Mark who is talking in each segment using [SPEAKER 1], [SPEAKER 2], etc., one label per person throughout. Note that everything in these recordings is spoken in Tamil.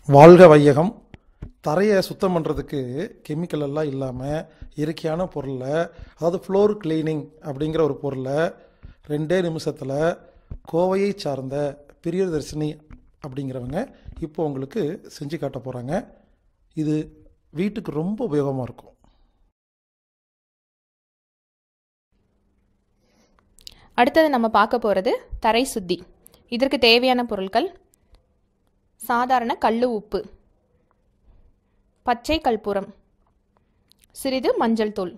[SPEAKER 1] வாழ்க வையகம் தரையை சுத்தம் பண்ணுறதுக்கு கெமிக்கல் எல்லாம் இல்லாமல் இயற்கையான பொருளை அதாவது ஃப்ளோர் கிளீனிங் அப்படிங்கிற ஒரு பொருளை ரெண்டே நிமிஷத்தில் கோவையை சார்ந்த பிரியதர்ஷினி அப்படிங்கிறவங்க இப்போ உங்களுக்கு செஞ்சு காட்ட போகிறாங்க இது வீட்டுக்கு ரொம்ப உபயோகமாக இருக்கும்
[SPEAKER 2] அடுத்தது நம்ம பார்க்க போகிறது தரை சுத்தி இதற்கு தேவையான பொருட்கள் சாதாரண கல்லு உப்பு பச்சை கற்பூரம் சிறிது மஞ்சள் தூள்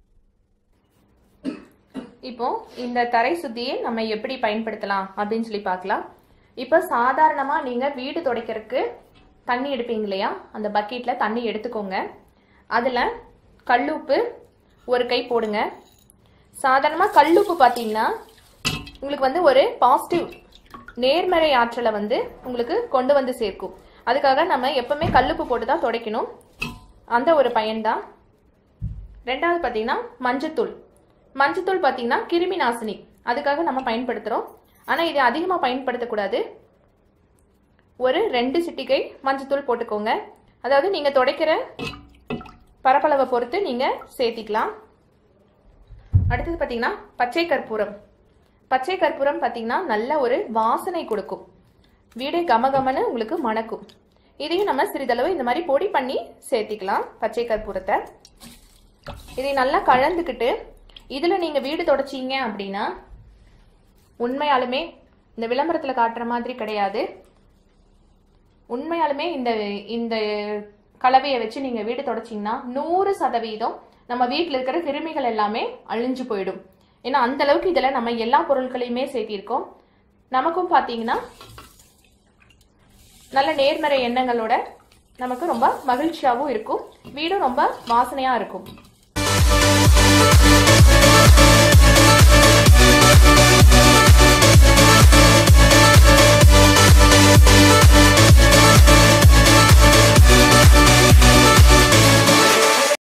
[SPEAKER 2] இப்போ இந்த தரை சுத்தியை நம்ம எப்படி பயன்படுத்தலாம் அப்படின்னு சொல்லி பார்க்கலாம் இப்போ சாதாரணமாக நீங்கள் வீடு துடைக்கிறதுக்கு தண்ணி எடுப்பீங்க இல்லையா அந்த பக்கெட்டில் தண்ணி எடுத்துக்கோங்க அதில் கல்லுப்பு ஒரு கை போடுங்க சாதாரணமாக கல்லுப்பு பார்த்தீங்கன்னா உங்களுக்கு வந்து ஒரு பாசிட்டிவ் நேர்மறை ஆற்றலை வந்து உங்களுக்கு கொண்டு வந்து சேர்க்கும் அதுக்காக நம்ம எப்பவுமே கல்லுப்பு போட்டு தான் துடைக்கணும் அந்த ஒரு பயன்தான் ரெண்டாவது பார்த்தீங்கன்னா மஞ்சத்தூள் மஞ்சத்தூள் பார்த்தீங்கன்னா கிருமி நாசினி அதுக்காக நம்ம பயன்படுத்துகிறோம் ஆனால் இதை அதிகமாக பயன்படுத்தக்கூடாது ஒரு ரெண்டு சிட்டிகை மஞ்சத்தூள் போட்டுக்கோங்க அதாவது நீங்கள் துடைக்கிற பரப்பளவை பொறுத்து நீங்கள் சேர்த்திக்கலாம் அடுத்தது பார்த்தீங்கன்னா பச்சை கற்பூரம் பச்சை கற்பூரம் பார்த்தீங்கன்னா நல்ல ஒரு வாசனை கொடுக்கும் வீடே கமகமன்னு உங்களுக்கு மணக்கும் இதையும் நம்ம சிறிதளவு இந்த மாதிரி பொடி பண்ணி சேர்த்திக்கலாம் பச்சை கற்பூரத்தை இதை நல்லா கலந்துக்கிட்டு இதில் நீங்கள் வீடு தொடச்சிங்க அப்படின்னா உண்மையாலுமே இந்த விளம்பரத்தில் காட்டுற மாதிரி கிடையாது உண்மையாலுமே இந்த இந்த கலவையை வச்சு நீங்கள் வீடு தொடச்சிங்கன்னா நூறு சதவீதம் நம்ம வீட்டில் இருக்கிற கிருமிகள் எல்லாமே அழிஞ்சு போயிடும் ஏன்னா அந்த அளவுக்கு இதில் நம்ம எல்லா பொருட்களையுமே சேர்த்திருக்கோம் நமக்கும் பார்த்தீங்கன்னா நல்ல நேர்மறை எண்ணங்களோட நமக்கு ரொம்ப மகிழ்ச்சியாகவும் இருக்கும் வீடும் ரொம்ப வாசனையாக இருக்கும்